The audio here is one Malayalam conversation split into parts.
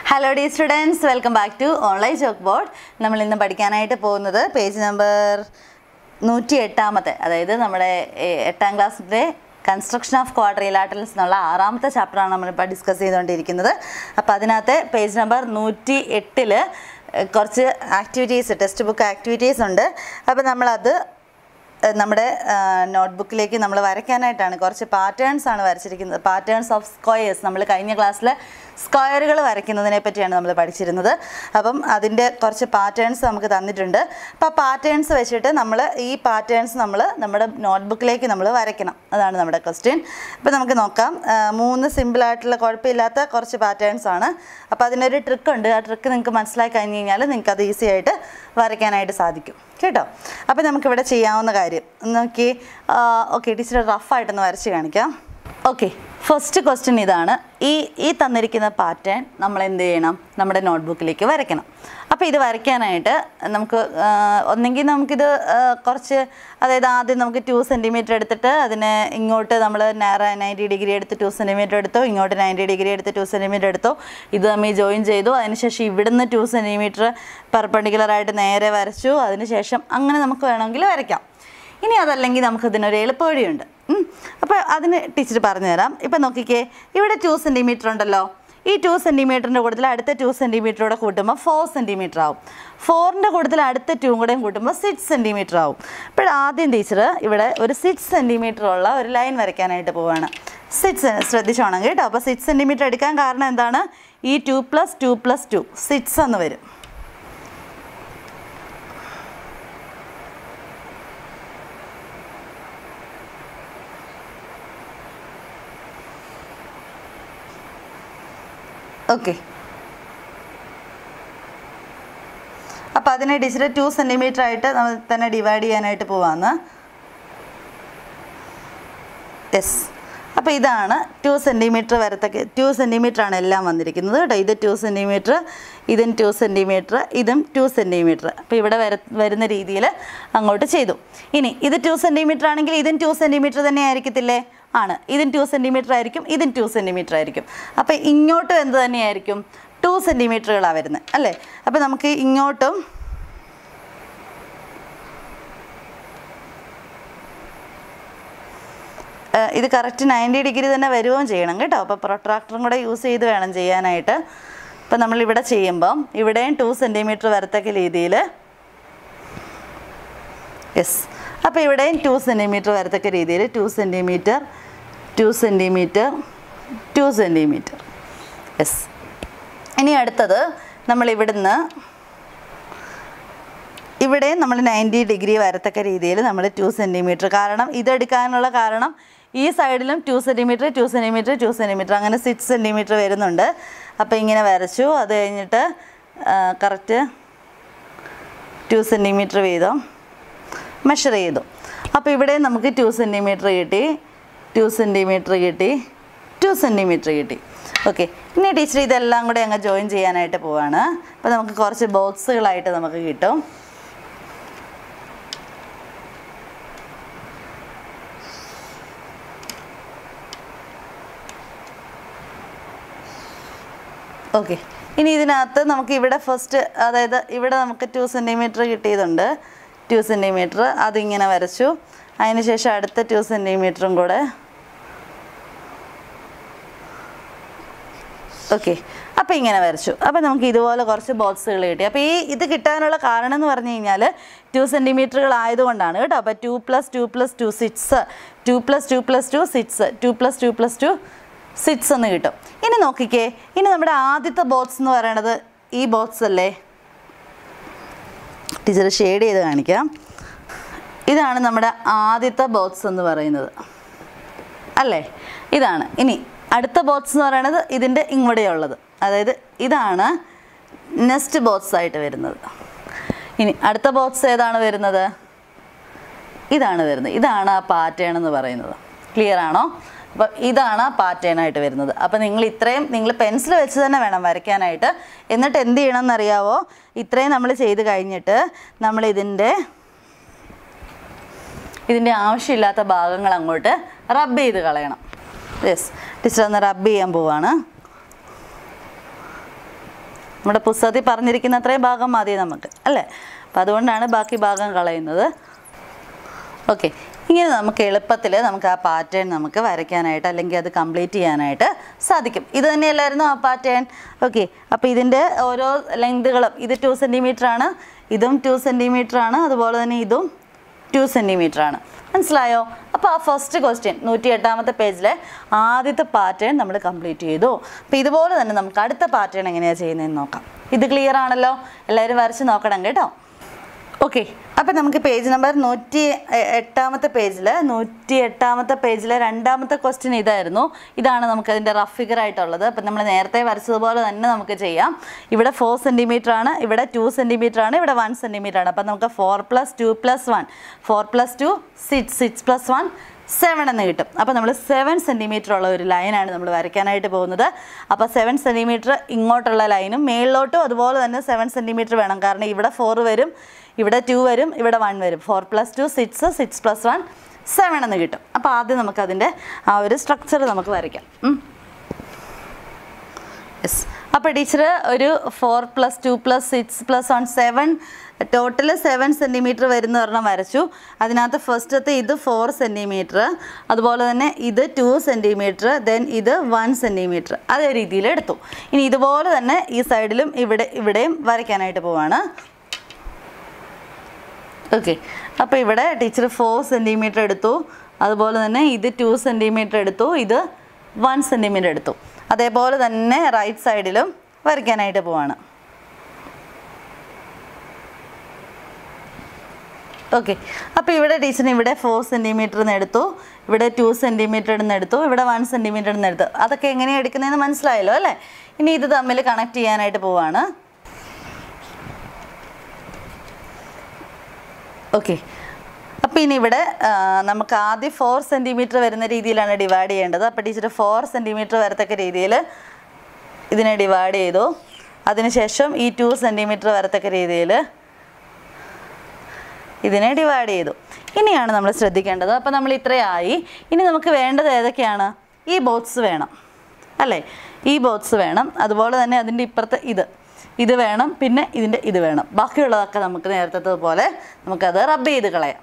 Hello the students welcome back to online chalk board നമ്മൾ ഇന്ന് പഠിക്കാനായിട്ട് പോകുന്നത് പേജ് നമ്പർ നൂറ്റി എട്ടാമത്തെ അതായത് നമ്മുടെ ഏ- എട്ടാം ക്ലാസ്സിൻ്റെ കൺസ്ട്രക്ഷൻ ഓഫ് ക്വാഡ്രിലാറ്ററൽസ് എന്നുള്ള ആറാമത്തെ ചാപ്റ്ററാണ് നമ്മളിപ്പോൾ ഡിസ്കസ് ചെയ്തുകൊണ്ടിരിക്കുന്നത് അപ്പോൾ അതിനകത്ത് പേജ് നമ്പർ നൂറ്റി എട്ടിൽ കുറച്ച് ആക്ടിവിറ്റീസ് ടെക്സ്റ്റ് ബുക്ക് ആക്ടിവിറ്റീസ് ഉണ്ട് അപ്പോൾ നമ്മളത് ഏഹ് നമ്മുടെ നോട്ട്ബുക്കിലേക്ക് നമ്മൾ വരയ്ക്കാനായിട്ടാണ് കുറച്ച് പാറ്റേൺസ് ആണ് വരച്ചിരിക്കുന്നത് പാറ്റേൺസ് ഓഫ് സ്ക്വയേഴ്സ് നമ്മൾ കഴിഞ്ഞ ക്ലാസ്സിൽ സ്ക്വയറുകൾ വരയ്ക്കുന്നതിനെ പറ്റിയാണ് നമ്മൾ പഠിച്ചിരുന്നത് അപ്പം അതിൻ്റെ കുറച്ച് പാറ്റേൺസ് നമുക്ക് തന്നിട്ടുണ്ട് അപ്പോൾ ആ പാറ്റേൺസ് വെച്ചിട്ട് നമ്മൾ ഈ പാറ്റേൺസ് നമ്മൾ നമ്മുടെ നോട്ട്ബുക്കിലേക്ക് നമ്മൾ വരയ്ക്കണം അതാണ് നമ്മുടെ ക്വസ്റ്റ്യൻ അപ്പോൾ നമുക്ക് നോക്കാം ആ, മൂന്ന് സിമ്പിളായിട്ടുള്ള കുഴപ്പമില്ലാത്ത കുറച്ച് പാറ്റേൺസ് ആണ് അപ്പോൾ അതിനൊരു ട്രിക്ക് ഉണ്ട് ആ ട്രിക്ക് നിങ്ങൾക്ക് മനസ്സിലാക്കി കഴിഞ്ഞ് കഴിഞ്ഞാൽ നിങ്ങൾക്ക് അത് ഈസി ആയിട്ട് വരയ്ക്കാനായിട്ട് സാധിക്കും കേട്ടോ അപ്പോൾ നമുക്കിവിടെ ചെയ്യാവുന്ന കാര്യം നോക്കി ഓക്കെ ടീച്ചർ റഫായിട്ടൊന്ന് വരച്ച് കാണിക്കാം ഓക്കെ ഫസ്റ്റ് ക്വസ്റ്റ്യൻ ഇതാണ് ഈ ഈ തന്നിരിക്കുന്ന പാറ്റേൺ നമ്മൾ എന്ത് ചെയ്യണം നമ്മുടെ നോട്ട്ബുക്കിലേക്ക് വരയ്ക്കണം അപ്പോൾ ഇത് വരയ്ക്കാനായിട്ട് നമുക്ക് ആ, ഒന്നെങ്കിൽ നമുക്കിത് ആ, കുറച്ച് അതായത് ആദ്യം നമുക്ക് ടു സെൻറ്റിമീറ്റർ എടുത്തിട്ട് അതിനെ ഇങ്ങോട്ട് നമ്മൾ നേരെ നയൻറ്റി ഡിഗ്രി എടുത്ത് ടു സെൻറ്റിമീറ്റർ എടുത്തോ ഇങ്ങോട്ട് നയൻറ്റി ഡിഗ്രി എടുത്ത് ടു സെൻറ്റിമീറ്റർ എടുത്തോ ഇത് തമ്മിൽ ജോയിൻ ചെയ്തു അതിനുശേഷം ഇവിടുന്ന് ടു സെൻറ്റിമീറ്റർ പെർപ്പണ്ടിക്കുലറായിട്ട് നേരെ വരച്ചു അതിനുശേഷം അങ്ങനെ നമുക്ക് വേണമെങ്കിൽ വരയ്ക്കാം ഇനി അതല്ലെങ്കിൽ നമുക്ക് ഇതിനൊരു എളുപ്പവഴിയുണ്ട് ഉം. അപ്പോൾ അതിന് ടീച്ചർ പറഞ്ഞു തരാം ഇപ്പം നോക്കിക്കേ ഇവിടെ ടു സെൻറ്റിമീറ്റർ ഉണ്ടല്ലോ ഈ ടു സെൻറ്റിമീറ്ററിൻ്റെ കൂട്ടത്തിൽ അടുത്ത ടു സെൻറ്റിമീറ്ററോടെ കൂട്ടുമ്പോൾ ഫോർ സെൻറ്റിമീറ്റർ ആവും ഫോറിൻ്റെ കൂട്ടത്തിൽ അടുത്ത ടൂ കൂടെയും കൂട്ടുമ്പോൾ സിക്സ് സെൻറ്റിമീറ്റർ ആവും ഇപ്പോൾ ആദ്യം ടീച്ചർ ഇവിടെ ഒരു സിക്സ് സെൻറ്റിമീറ്റർ ഉള്ള ഒരു ലൈൻ വരയ്ക്കാനായിട്ട് പോവുകയാണ് സിക്സ് ശ്രദ്ധിച്ചോണം കേട്ടോ അപ്പോൾ സിക്സ് സെൻറ്റിമീറ്റർ എടുക്കാൻ കാരണം എന്താണ് ഈ two plus two plus two six എന്ന് വരും ഓക്കെ അപ്പോൾ അതിനെ ടീച്ചർ ടു സെൻറ്റിമീറ്റർ ആയിട്ട് നമ്മൾ തന്നെ ഡിവൈഡ് ചെയ്യാനായിട്ട് പോവാന്ന് യെസ് അപ്പോൾ ഇതാണ് ടു സെൻറ്റിമീറ്റർ വരത്തൊക്കെ ടു സെൻറ്റിമീറ്റർ ആണ് എല്ലാം വന്നിരിക്കുന്നത് കേട്ടോ ഇത് ടു സെൻറ്റിമീറ്റർ ഇതും ടു സെൻറ്റിമീറ്റർ ഇതും ടു സെൻറ്റിമീറ്റർ അപ്പോൾ ഇവിടെ വര വരുന്ന രീതിയിൽ അങ്ങോട്ട് ചെയ്തു ഇനി ഇത് ടു സെൻറ്റിമീറ്റർ ആണെങ്കിൽ ഇതും ടു സെൻറ്റിമീറ്റർ തന്നെ ആയിരിക്കത്തില്ലേ ആണ് ഇതും ടു സെൻറ്റിമീറ്റർ ആയിരിക്കും ഇതും ടു സെൻറ്റിമീറ്റർ ആയിരിക്കും അപ്പോൾ ഇങ്ങോട്ടും എന്ത് തന്നെയായിരിക്കും ടു സെൻറ്റിമീറ്ററുകളാണ് വരുന്നത് അല്ലേ അപ്പോൾ നമുക്ക് ഇങ്ങോട്ടും ഏഹ് ഇത് കറക്റ്റ് നയൻറ്റി ഡിഗ്രി തന്നെ വരുകയും ചെയ്യണം കേട്ടോ അപ്പോൾ പ്രൊട്രാക്ടറും കൂടെ യൂസ് ചെയ്ത് വേണം ചെയ്യാനായിട്ട് അപ്പോൾ നമ്മളിവിടെ ചെയ്യുമ്പം ഇവിടെയും ടു സെൻറ്റിമീറ്റർ വരത്തക്ക രീതിയിൽ യെസ് അപ്പോൾ ഇവിടെയും ടു സെൻറ്റിമീറ്റർ വരത്തക്ക രീതിയിൽ two centimetre two centimetre two centimetre yes ഇനി അടുത്തത് നമ്മൾ ഇവിടുന്ന് ഇവിടെ നമ്മൾ നയൻറ്റി ഡിഗ്രി വരത്തക്ക രീതിയിൽ നമ്മൾ ടു സെൻറ്റിമീറ്റർ കാരണം ഇതെടുക്കാനുള്ള കാരണം ഈ സൈഡിലും two centimetre two centimetre two centimetre അങ്ങനെ സിക്സ് സെൻറ്റിമീറ്റർ വരുന്നുണ്ട് അപ്പോൾ ഇങ്ങനെ വരച്ചു അത് കഴിഞ്ഞിട്ട് കറക്റ്റ് ടു സെൻറ്റിമീറ്റർ വീതം മെഷർ ചെയ്തു അപ്പോൾ ഇവിടെ നമുക്ക് ടു സെൻറ്റിമീറ്റർ കിട്ടി ടു സെൻറ്റിമീറ്റർ കിട്ടി ടു സെൻറ്റിമീറ്റർ കിട്ടി ഓക്കെ ഇനി ടീച്ചർ ഇതെല്ലാം കൂടെ അങ്ങ് ജോയിൻ ചെയ്യാനായിട്ട് പോവാണ് അപ്പോൾ നമുക്ക് കുറച്ച് ബോക്സുകളായിട്ട് നമുക്ക് കിട്ടും ഓക്കെ ഇനി ഇതിനകത്ത് നമുക്ക് ഇവിടെ ഫസ്റ്റ് അതായത് ഇവിടെ നമുക്ക് ടു സെൻറ്റിമീറ്റർ കിട്ടിയതുണ്ട് ടു സെൻറ്റിമീറ്റർ അതിങ്ങനെ വരച്ചു അതിനുശേഷം അടുത്ത ടു സെൻറ്റിമീറ്ററും കൂടെ ഓക്കെ അപ്പോൾ ഇങ്ങനെ വരച്ചു അപ്പോൾ നമുക്ക് ഇതുപോലെ കുറച്ച് ബോക്സുകൾ കിട്ടി അപ്പോൾ ഈ ഇത് കിട്ടാനുള്ള കാരണം എന്ന് പറഞ്ഞു കഴിഞ്ഞാൽ ടു സെൻറ്റിമീറ്ററുകൾ ആയതുകൊണ്ടാണ് കേട്ടോ അപ്പോൾ two plus two plus two six two plus two plus two six two plus two plus two six എന്ന് കിട്ടും ഇനി നോക്കിക്കേ ഇനി നമ്മുടെ ആദ്യത്തെ ബോക്സ് എന്ന് പറയണത് ഈ ബോക്സ് അല്ലേ ടീച്ചർ ഷെയ്ഡ് ചെയ്ത് കാണിക്കാം ഇതാണ് നമ്മുടെ ആദ്യത്തെ ബോക്സ് എന്ന് പറയുന്നത് അല്ലേ ഇതാണ് ഇനി അടുത്ത ബോക്സ് എന്ന് പറയുന്നത് ഇതിൻ്റെ ഇങ്ങോടെയുള്ളത് അതായത് ഇതാണ് നെക്സ്റ്റ് ബോക്സ് ആയിട്ട് വരുന്നത് ഇനി അടുത്ത ബോക്സ് ഏതാണ് വരുന്നത് ഇതാണ് വരുന്നത് ഇതാണ് ആ പാറ്റേൺ എന്ന് പറയുന്നത് ക്ലിയർ ആണോ അപ്പം ഇതാണ് ആ പാറ്റേൺ ആയിട്ട് വരുന്നത് അപ്പം നിങ്ങൾ ഇത്രയും നിങ്ങൾ പെൻസിൽ വെച്ച് തന്നെ വേണം വരയ്ക്കാനായിട്ട് എന്നിട്ട് എന്ത് ചെയ്യണം എന്നറിയാവോ ഇത്രയും നമ്മൾ ചെയ്ത് കഴിഞ്ഞിട്ട് നമ്മൾ ഇതിൻ്റെ ഇതിൻ്റെ ആവശ്യമില്ലാത്ത ഭാഗങ്ങൾ അങ്ങോട്ട് റബ്ബ് ചെയ്ത് കളയണം യെസ് ടീച്ചർ ഒന്ന് റബ്ബ് ചെയ്യാൻ പോവാണ് നമ്മുടെ പുസ്തകത്തിൽ പറഞ്ഞിരിക്കുന്ന അത്രയും ഭാഗം മതി നമുക്ക് അല്ലേ അപ്പം അതുകൊണ്ടാണ് ബാക്കി ഭാഗം കളയുന്നത് ഓക്കെ ഇങ്ങനെ നമുക്ക് എളുപ്പത്തിൽ നമുക്ക് ആ പാറ്റേൺ നമുക്ക് വരയ്ക്കാനായിട്ട് അല്ലെങ്കിൽ അത് കംപ്ലീറ്റ് ചെയ്യാനായിട്ട് സാധിക്കും ഇത് തന്നെയല്ലായിരുന്നു ആ പാറ്റേൺ ഓക്കെ അപ്പോൾ ഇതിൻ്റെ ഓരോ ലെങ്തുകളും ഇത് ടു സെൻറ്റിമീറ്റർ ആണ് ഇതും ടു സെൻറ്റിമീറ്റർ ആണ് അതുപോലെ തന്നെ ഇതും ടു സെൻറ്റിമീറ്റർ ആണ് മനസ്സിലായോ അപ്പോൾ ആ ഫസ്റ്റ് ക്വസ്റ്റ്യൻ നൂറ്റി എട്ടാമത്തെ പേജിലെ ആദ്യത്തെ പാറ്റേൺ നമ്മൾ കംപ്ലീറ്റ് ചെയ്തു അപ്പോൾ ഇതുപോലെ തന്നെ നമുക്ക് അടുത്ത പാറ്റേൺ എങ്ങനെയാണ് ചെയ്യുന്നതെന്ന് നോക്കാം ഇത് ക്ലിയർ ആണല്ലോ എല്ലാവരും വരച്ച് നോക്കണം കേട്ടോ ഓക്കെ അപ്പം നമുക്ക് പേജ് നമ്പർ നൂറ്റി എ- എട്ടാമത്തെ പേജിൽ നൂറ്റി എട്ടാമത്തെ പേജിലെ രണ്ടാമത്തെ ക്വസ്റ്റ്യൻ ഇതായിരുന്നു ഇതാണ് നമുക്ക് അതിൻ്റെ റഫ് ഫിഗർ ആയിട്ടുള്ളത് അപ്പം നമ്മൾ നേരത്തെ വരച്ചതുപോലെ തന്നെ നമുക്ക് ചെയ്യാം ഇവിടെ ഫോർ സെൻറ്റിമീറ്റർ ആണ് ഇവിടെ ടു സെൻറ്റിമീറ്റർ ആണ് ഇവിടെ വൺ സെൻറ്റിമീറ്റർ ആണ് അപ്പം നമുക്ക് four plus two plus one four plus two six six plus one seven എന്ന് കിട്ടും അപ്പോൾ നമ്മൾ സെവൻ സെൻറ്റിമീറ്റർ ഉള്ള ഒരു ലൈനാണ് നമ്മൾ വരയ്ക്കാനായിട്ട് പോകുന്നത് അപ്പോൾ സെവൻ സെൻറ്റിമീറ്റർ ഇങ്ങോട്ടുള്ള ലൈനും മേളിലോട്ടും അതുപോലെ തന്നെ സെവൻ സെൻറ്റിമീറ്റർ വേണം കാരണം ഇവിടെ ഫോർ വരും ഇവിടെ ടു വരും ഇവിടെ വൺ വരും four plus two six six plus one seven എന്ന് കിട്ടും അപ്പോൾ ആദ്യം നമുക്കതിൻ്റെ ആ ഒരു സ്ട്രക്ചർ നമുക്ക് വരയ്ക്കാം ഉം. യെസ് അപ്പോൾ ടീച്ചർ ഒരു four plus two plus six plus one seven total seven centimetre വരുന്ന ഒരെണ്ണം വരച്ചു അതിനകത്ത് ഫസ്റ്റത്തെ ഇത് ഫോർ സെൻറ്റിമീറ്റർ അതുപോലെ തന്നെ ഇത് ടു സെൻറ്റിമീറ്റർ ദെൻ ഇത് വൺ സെൻറ്റിമീറ്റർ അതേ രീതിയിൽ എടുത്തു ഇനി ഇതുപോലെ തന്നെ ഈ സൈഡിലും ഇവിടെ ഇവിടെയും വരയ്ക്കാനായിട്ട് പോവാണ് ഓക്കെ അപ്പോൾ ഇവിടെ ടീച്ചർ ഫോർ സെൻറ്റിമീറ്റർ എടുത്തു അതുപോലെ തന്നെ ഇത് ടു സെൻറ്റിമീറ്റർ എടുത്തു ഇത് വൺ സെൻറ്റിമീറ്റർ എടുത്തു അതേപോലെ തന്നെ റൈറ്റ് സൈഡിലും വരയ്ക്കാനായിട്ട് പോവാണ് ഓക്കെ അപ്പോൾ ഇവിടെ ടീച്ചറിന് ഇവിടെ ഫോർ സെൻറ്റിമീറ്റർ നിന്ന് എടുത്തു ഇവിടെ ടു സെൻറ്റിമീറ്റർ നിന്ന് എടുത്തു ഇവിടെ വൺ സെൻറ്റിമീറ്റർ നിന്ന് എടുത്തു അതൊക്കെ എങ്ങനെയാണ് എടുക്കുന്നതെന്ന് മനസ്സിലായല്ലോ അല്ലേ ഇനി ഇത് തമ്മിൽ കണക്ട് ചെയ്യാനായിട്ട് പോവാണ് ഓക്കെ അപ്പോൾ ഇനി ഇവിടെ ആ, നമുക്ക് ആദ്യം ഫോർ സെൻറ്റിമീറ്റർ വരുന്ന രീതിയിലാണ് ഡിവൈഡ് ചെയ്യേണ്ടത് അപ്പോൾ ടീച്ചർ ഫോർ സെൻറ്റിമീറ്റർ വരത്തക്ക രീതിയിൽ ഇതിനെ ഡിവൈഡ് ചെയ്തു അതിനുശേഷം ഈ ടു സെൻറ്റിമീറ്റർ വരത്തക്ക രീതിയിൽ ഇതിനെ ഡിവൈഡ് ചെയ്തു ഇനിയാണ് നമ്മൾ ശ്രദ്ധിക്കേണ്ടത് അപ്പോൾ നമ്മൾ ഇത്രയായി ഇനി നമുക്ക് വേണ്ടത് ഏതൊക്കെയാണ് ഈ ബോക്സ് വേണം അല്ലേ ഈ ബോക്സ് വേണം അതുപോലെ തന്നെ അതിൻ്റെ ഇപ്പുറത്തെ ഇത് ഇത് വേണം പിന്നെ ഇതിൻ്റെ ഇത് വേണം ബാക്കിയുള്ളതൊക്കെ നമുക്ക് നേരത്തെ പോലെ നമുക്കത് റബ്ബ് ചെയ്ത് കളയാം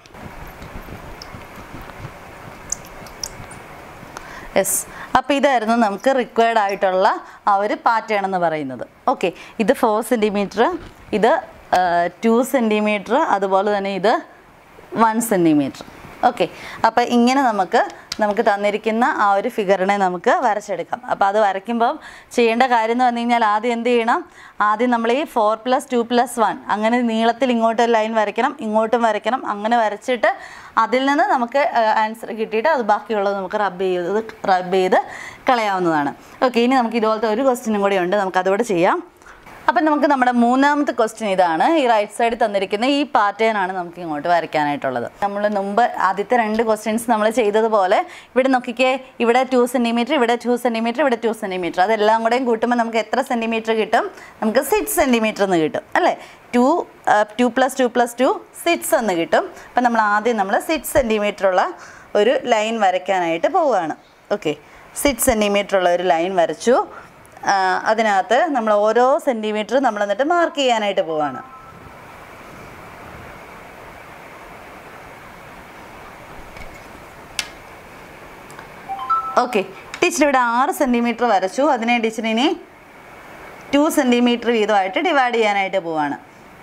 യെസ് അപ്പോൾ ഇതായിരുന്നു നമുക്ക് റിക്വയർഡ് ആയിട്ടുള്ള ആ ഒരു പാറ്റേൺ എന്ന് പറയുന്നത് ഓക്കെ ഇത് ഫോർ സെൻറ്റിമീറ്റർ ഇത് ടു സെൻറ്റിമീറ്റർ അതുപോലെ തന്നെ ഇത് വൺ സെൻറ്റിമീറ്റർ ഓക്കെ അപ്പോൾ ഇങ്ങനെ നമുക്ക് നമുക്ക് തന്നിരിക്കുന്ന ആ ഒരു ഫിഗറിനെ നമുക്ക് വരച്ചെടുക്കാം അപ്പോൾ അത് വരയ്ക്കുമ്പം ചെയ്യേണ്ട കാര്യം എന്ന് പറഞ്ഞു കഴിഞ്ഞാൽ ആദ്യം എന്ത് ചെയ്യണം ആദ്യം നമ്മൾ ഈ four plus two plus one അങ്ങനെ നീളത്തിൽ ഇങ്ങോട്ട് ഒരു ലൈൻ വരയ്ക്കണം ഇങ്ങോട്ടും വരയ്ക്കണം അങ്ങനെ വരച്ചിട്ട് അതിൽ നിന്ന് നമുക്ക് ആൻസർ കിട്ടിയിട്ട് അത് ബാക്കിയുള്ളത് നമുക്ക് റബ്ബ് ചെയ്ത് റബ്ബ് ചെയ്ത് കളയാവുന്നതാണ് ഓക്കെ ഇനി നമുക്ക് ഇതുപോലത്തെ ഒരു ക്വസ്റ്റ്യനും കൂടി ഉണ്ട് നമുക്ക് അതുകൂടെ ചെയ്യാം അപ്പം നമുക്ക് നമ്മുടെ മൂന്നാമത്തെ ക്വസ്റ്റ്യൻ ഇതാണ് ഈ റൈറ്റ് സൈഡിൽ തന്നിരിക്കുന്ന ഈ പാറ്റേൺ ആണ് നമുക്ക് ഇങ്ങോട്ട് വരയ്ക്കാനായിട്ടുള്ളത് നമ്മൾ മുമ്പ് ആദ്യത്തെ രണ്ട് ക്വസ്റ്റ്യൻസ് നമ്മൾ ചെയ്തതുപോലെ ഇവിടെ നോക്കിക്കേ ഇവിടെ ടു സെൻറ്റിമീറ്റർ ഇവിടെ ടു സെൻറ്റിമീറ്റർ ഇവിടെ ടു സെൻറ്റിമീറ്റർ അതെല്ലാം കൂടെയും കൂട്ടുമ്പോൾ നമുക്ക് എത്ര സെൻറ്റിമീറ്റർ കിട്ടും നമുക്ക് സിക്സ് സെൻറ്റിമീറ്റർ എന്ന് കിട്ടും അല്ലേ two two plus two plus two six എന്ന് കിട്ടും അപ്പം നമ്മൾ ആദ്യം നമ്മൾ സിക്സ് സെൻറ്റിമീറ്റർ ഉള്ള ഒരു ലൈൻ വരയ്ക്കാനായിട്ട് പോവുകയാണ് ഓക്കെ സിക്സ് സെൻറ്റിമീറ്റർ ഉള്ള ഒരു ലൈൻ വരച്ചു ആ, അതിനകത്ത് നമ്മൾ ഓരോ സെൻറ്റിമീറ്റർ നമ്മൾ എന്നിട്ട് മാർക്ക് ചെയ്യാനായിട്ട് പോവാണ് ഓക്കെ ടീച്ചർ ഇവിടെ ആറ് സെൻറ്റിമീറ്റർ വരച്ചു അതിനെ ടീച്ചർ ഇനി ടു സെൻറ്റിമീറ്റർ വീതമായിട്ട് ഡിവൈഡ് ചെയ്യാനായിട്ട് പോവാണ്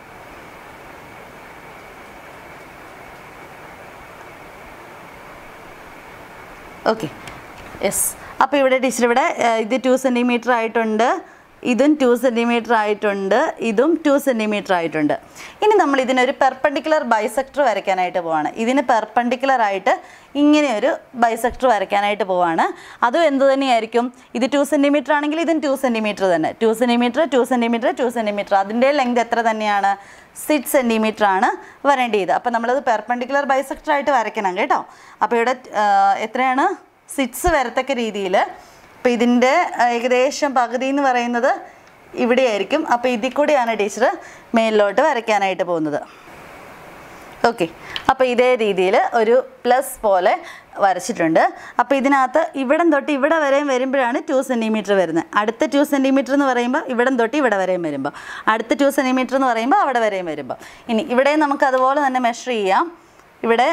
ഓക്കെ യെസ് അപ്പോൾ ഇവിടെ ടീച്ചർ ഇവിടെ ഏഹ്, ഇത് ടു സെൻറ്റിമീറ്റർ ആയിട്ടുണ്ട് ഇതും ടു സെൻറ്റിമീറ്റർ ആയിട്ടുണ്ട് ഇതും ടു സെൻറ്റിമീറ്റർ ആയിട്ടുണ്ട് ഇനി നമ്മൾ ഇതിനൊരു പെർപ്പണ്ടിക്കുലർ ബൈസെക്ടർ വരയ്ക്കാനായിട്ട് പോവാണ് ഇതിന് പെർപ്പണ്ടിക്കുലർ ആയിട്ട് ഇങ്ങനെ ഒരു ബൈസെക്ടർ വരയ്ക്കാനായിട്ട് പോവാണ് അതും എന്ത് തന്നെയായിരിക്കും ഇത് ടു സെൻറ്റിമീറ്റർ ആണെങ്കിൽ ഇതും ടു സെൻറ്റിമീറ്റർ തന്നെ two centimetre two centimetre two centimetre അതിൻ്റെ ലെങ്ത് എത്ര തന്നെയാണ് സിക്സ് സെൻറ്റിമീറ്റർ ആണ് വരേണ്ടത് അപ്പോൾ നമ്മളത് പെർപ്പണ്ടിക്കുലർ ബൈസെക്ടർ ആയിട്ട് വരയ്ക്കണം കേട്ടോ അപ്പോൾ ഇവിടെ ആ, എത്രയാണ് സിക്സ് വരത്തക്ക രീതിയിൽ അപ്പോൾ ഇതിൻ്റെ ഏകദേശം പകുതി എന്ന് പറയുന്നത് ഇവിടെയായിരിക്കും അപ്പോൾ ഇതിൽ കൂടിയാണ് ടീച്ചർ മേലിലോട്ട് വരയ്ക്കാനായിട്ട് പോകുന്നത് ഓക്കെ അപ്പോൾ ഇതേ രീതിയിൽ ഒരു പ്ലസ് പോലെ വരച്ചിട്ടുണ്ട് അപ്പോൾ ഇതിനകത്ത് ഇവിടം തൊട്ട് ഇവിടെ വരെയും വരുമ്പോഴാണ് ടു സെൻറ്റിമീറ്റർ വരുന്നത് അടുത്ത ടു സെൻറ്റിമീറ്റർ എന്ന് പറയുമ്പോൾ ഇവിടം തൊട്ട് ഇവിടെ വരെയും വരുമ്പോൾ അടുത്ത ടു സെൻറ്റിമീറ്റർ എന്ന് പറയുമ്പോൾ അവിടെ വരെയും വരുമ്പോൾ ഇനി ഇവിടെ നമുക്ക് അതുപോലെ തന്നെ മെഷർ ചെയ്യാം ഇവിടെ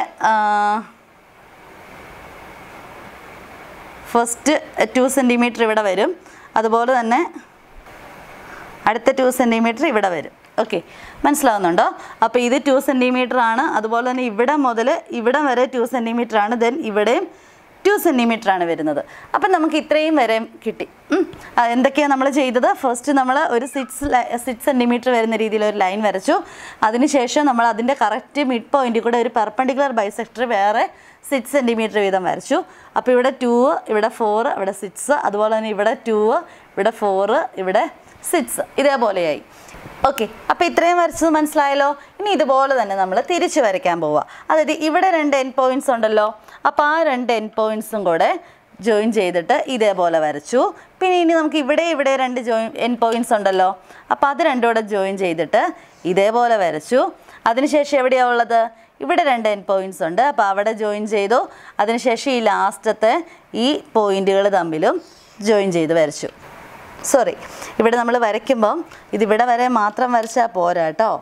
ഫസ്റ്റ് ടു സെൻറ്റിമീറ്റർ ഇവിടെ വരും അതുപോലെ തന്നെ അടുത്ത ടു സെൻറ്റിമീറ്റർ ഇവിടെ വരും ഓക്കെ മനസ്സിലാവുന്നുണ്ടോ അപ്പോൾ ഇത് ടു സെൻറ്റിമീറ്റർ ആണ് അതുപോലെ തന്നെ ഇവിടെ മുതൽ ഇവിടെ വരെ ടു സെൻറ്റിമീറ്റർ ആണ് ദെൻ ഇവിടെയും ടു സെൻറ്റിമീറ്റർ ആണ് വരുന്നത് അപ്പം നമുക്ക് ഇത്രയും വരെ കിട്ടി ഉം. ആ, എന്തൊക്കെയാണ് നമ്മൾ ചെയ്തത് ഫസ്റ്റ് നമ്മൾ ഒരു സിക്സ് സിക്സ് സെൻറ്റിമീറ്റർ വരുന്ന രീതിയിൽ ഒരു ലൈൻ വരച്ചു അതിനുശേഷം നമ്മൾ അതിൻ്റെ കറക്റ്റ് മിഡ് പോയിന്റിൽ കൂടെ ഒരു പെർപ്പൻഡിക്കുലർ ബൈസെക്ടർ വേറെ സിക്സ് സെൻറ്റിമീറ്റർ വീതം വരച്ചു അപ്പോൾ ഇവിടെ ടു ഇവിടെ ഫോർ ഇവിടെ സിക്സ് അതുപോലെ തന്നെ ഇവിടെ ടു ഇവിടെ ഫോർ ഇവിടെ സിക്സ് ഇതേപോലെയായി ഓക്കെ അപ്പോൾ ഇത്രയും വരച്ചത് മനസ്സിലായല്ലോ ഇനി ഇതുപോലെ തന്നെ നമ്മൾ തിരിച്ച് വരയ്ക്കാൻ പോവുക അതായത് ഇവിടെ രണ്ട് എൻ പോയിൻറ്റ്സ് ഉണ്ടല്ലോ അപ്പോൾ ആ രണ്ട് എൻ പോയിൻറ്റ്സും കൂടെ ജോയിൻ ചെയ്തിട്ട് ഇതേപോലെ വരച്ചു പിന്നെ ഇനി നമുക്ക് ഇവിടെ ഇവിടെ രണ്ട് ജോയിൻ എൻ പോയിൻറ്റ്സ് ഉണ്ടല്ലോ അപ്പോൾ അത് രണ്ടും കൂടെ ജോയിൻ ചെയ്തിട്ട് ഇതേപോലെ വരച്ചു അതിനുശേഷം എവിടെയാണ് ഉള്ളത് ഇവിടെ രണ്ട് എൻ പോയിൻറ്റ്സ് ഉണ്ട് അപ്പോൾ അവിടെ ജോയിൻ ചെയ്തു അതിനുശേഷം ഈ ലാസ്റ്റത്തെ ഈ പോയിന്റുകൾ തമ്മിലും ജോയിൻ ചെയ്ത് വരച്ചു സോറി ഇവിടെ നമ്മൾ വരയ്ക്കുമ്പം ഇതിവിടെ വരെ മാത്രം വരച്ചാൽ പോരാ കേട്ടോ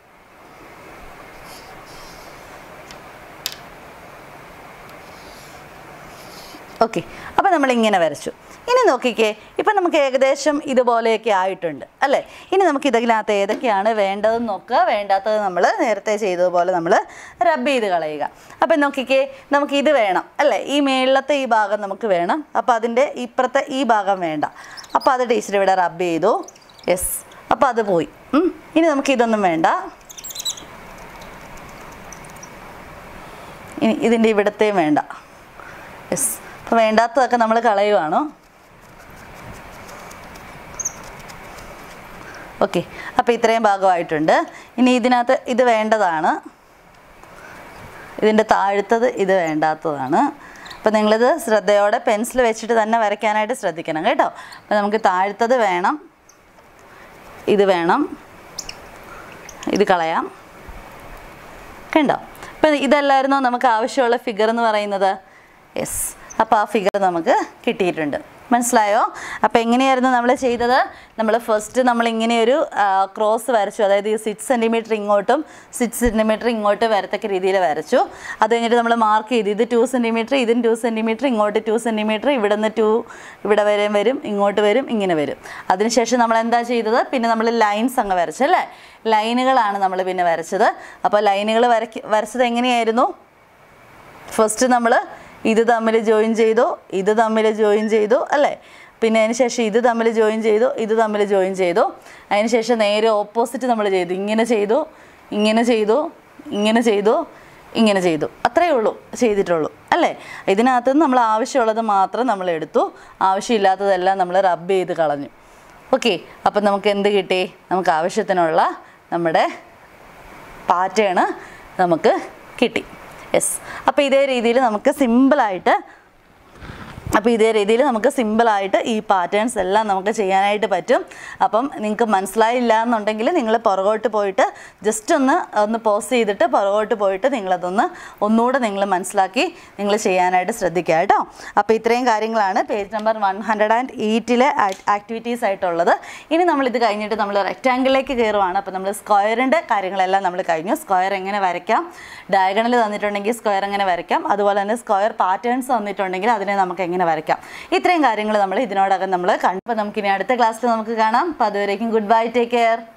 ഓക്കെ അപ്പോൾ നമ്മൾ ഇങ്ങനെ വരച്ചു ഇനി നോക്കിക്കേ ഇപ്പം നമുക്ക് ഏകദേശം ഇതുപോലെയൊക്കെ ആയിട്ടുണ്ട് അല്ലേ ഇനി നമുക്ക് ഇതിനകത്ത് ഏതൊക്കെയാണ് വേണ്ടതെന്ന് നോക്കുക വേണ്ടാത്തത് നമ്മൾ നേരത്തെ ചെയ്തതുപോലെ നമ്മൾ റബ്ബ് ചെയ്ത് കളയുക അപ്പം നോക്കിക്കേ നമുക്ക് ഇത് വേണം അല്ലേ ഈ മേളിലത്തെ ഈ ഭാഗം നമുക്ക് വേണം അപ്പോൾ അതിൻ്റെ ഇപ്പുറത്തെ ഈ ഭാഗം വേണ്ട അപ്പോൾ അത് ടീച്ചർ ഇവിടെ റബ്ബ് ചെയ്തു യെസ് അപ്പോൾ അത് പോയി ഉം. ഇനി നമുക്ക് ഇതൊന്നും വേണ്ട ഇനി ഇതിൻ്റെ ഇവിടത്തെയും വേണ്ട യെസ് അപ്പോൾ വേണ്ടാത്തതൊക്കെ നമ്മൾ കളയുവാണോ ഓക്കെ അപ്പോൾ ഇത്രയും ഭാഗമായിട്ടുണ്ട് ഇനി ഇതിനകത്ത് ഇത് വേണ്ടതാണ് ഇതിൻ്റെ താഴ്ത്തത് ഇത് വേണ്ടാത്തതാണ് അപ്പോൾ നിങ്ങളിത് ശ്രദ്ധയോടെ പെൻസിൽ വെച്ചിട്ട് തന്നെ വരയ്ക്കാനായിട്ട് ശ്രദ്ധിക്കണം കേട്ടോ അപ്പോൾ നമുക്ക് താഴ്ത്തത് വേണം ഇത് വേണം ഇത് കളയാം കണ്ടോ ഇപ്പം ഇതല്ലായിരുന്നോ നമുക്ക് ആവശ്യമുള്ള ഫിഗർ എന്ന് പറയുന്നത് യെസ് അപ്പോൾ ആ ഫിഗർ നമുക്ക് കിട്ടിയിട്ടുണ്ട് മനസ്സിലായോ അപ്പോൾ എങ്ങനെയായിരുന്നു നമ്മൾ ചെയ്തത് നമ്മൾ ഫസ്റ്റ് നമ്മൾ ഇങ്ങനെ ഒരു ക്രോസ് വരച്ചു അതായത് ഈ സിക്സ് സെൻറ്റിമീറ്റർ ഇങ്ങോട്ടും സിക്സ് സെൻറ്റിമീറ്റർ ഇങ്ങോട്ട് വരത്തക്ക രീതിയിൽ വരച്ചു അത് കഴിഞ്ഞിട്ട് നമ്മൾ മാർക്ക് ചെയ്തു ഇത് ടു സെൻറ്റിമീറ്റർ ഇതും ടു സെൻറ്റിമീറ്റർ ഇങ്ങോട്ട് ടു സെൻറ്റിമീറ്റർ ഇവിടെ നിന്ന് ടു ഇവിടെ വരെ വരും ഇങ്ങോട്ട് വരും ഇങ്ങനെ വരും അതിനുശേഷം നമ്മൾ എന്താ ചെയ്തത് പിന്നെ നമ്മൾ ലൈൻസ് അങ്ങ് വരച്ചല്ലേ ലൈനുകളാണ് നമ്മൾ പിന്നെ വരച്ചത് അപ്പോൾ ലൈനുകൾ വരയ്ക്ക് വരച്ചത് എങ്ങനെയായിരുന്നു ഫസ്റ്റ് നമ്മൾ ഇത് തമ്മിൽ ജോയിൻ ചെയ്തു ഇത് തമ്മിൽ ജോയിൻ ചെയ്തു അല്ലേ പിന്നെ അതിന് ശേഷം ഇത് തമ്മിൽ ജോയിൻ ചെയ്തു ഇത് തമ്മിൽ ജോയിൻ ചെയ്തു അതിന് ശേഷം നേരെ ഓപ്പോസിറ്റ് നമ്മൾ ചെയ്തു ഇങ്ങനെ ചെയ്തു ഇങ്ങനെ ചെയ്തു ഇങ്ങനെ ചെയ്തു ഇങ്ങനെ ചെയ്തു അത്രയേ ഉള്ളൂ ചെയ്തിട്ടുള്ളൂ അല്ലേ ഇതിനകത്ത് നിന്ന് നമ്മൾ ആവശ്യമുള്ളത് മാത്രം നമ്മൾ എടുത്തു ആവശ്യമില്ലാത്തതെല്ലാം നമ്മൾ റബ്ബ് ചെയ്ത് കളഞ്ഞു ഓക്കെ അപ്പം നമുക്ക് എന്ത് കിട്ടി നമുക്ക് ആവശ്യത്തിനുള്ള നമ്മുടെ പാറ്റേണ് നമുക്ക് കിട്ടി യെസ് അപ്പോൾ ഇതേ രീതിയിൽ നമുക്ക് സിമ്പിളായിട്ട് അപ്പോൾ ഇതേ രീതിയിൽ നമുക്ക് സിമ്പിളായിട്ട് ഈ പാറ്റേൺസ് എല്ലാം നമുക്ക് ചെയ്യാനായിട്ട് പറ്റും അപ്പം നിങ്ങൾക്ക് മനസ്സിലായില്ല എന്നുണ്ടെങ്കിൽ നിങ്ങൾ പുറകോട്ട് പോയിട്ട് ജസ്റ്റ് ഒന്ന് ഒന്ന് പോസ് ചെയ്തിട്ട് പുറകോട്ട് പോയിട്ട് നിങ്ങളതൊന്ന് ഒന്നുകൂടെ നിങ്ങൾ മനസ്സിലാക്കി നിങ്ങൾ ചെയ്യാനായിട്ട് ശ്രദ്ധിക്കുക കേട്ടോ അപ്പോൾ ഇത്രയും കാര്യങ്ങളാണ് page number one hundred and എയ്റ്റിലെ ആക്ടിവിറ്റീസ് ആയിട്ടുള്ളത് ഇനി നമ്മൾ ഇത് കഴിഞ്ഞിട്ട് നമ്മൾ റെക്റ്റാങ്കിളിലേക്ക് കയറുവാണ് അപ്പോൾ നമ്മൾ സ്ക്വയറിൻ്റെ കാര്യങ്ങളെല്ലാം നമ്മൾ കഴിഞ്ഞു സ്ക്വയർ എങ്ങനെ വരയ്ക്കാം ഡയഗണൽ തന്നിട്ടുണ്ടെങ്കിൽ സ്ക്വയർ എങ്ങനെ വരയ്ക്കാം അതുപോലെ തന്നെ സ്ക്വയർ പാറ്റേൺസ് തന്നിട്ടുണ്ടെങ്കിൽ അതിനെ നമുക്ക് എങ്ങനെ വരയ്ക്കാം ഇത്രയും കാര്യങ്ങൾ നമ്മൾ ഇതിനോടകം നമ്മൾ കണ്ടപ്പോൾ നമുക്കിനി അടുത്ത ക്ലാസ്സിൽ നമുക്ക് കാണാം അപ്പോൾ അതുവരേക്കും ഗുഡ് ബൈ ടേക്ക് കെയർ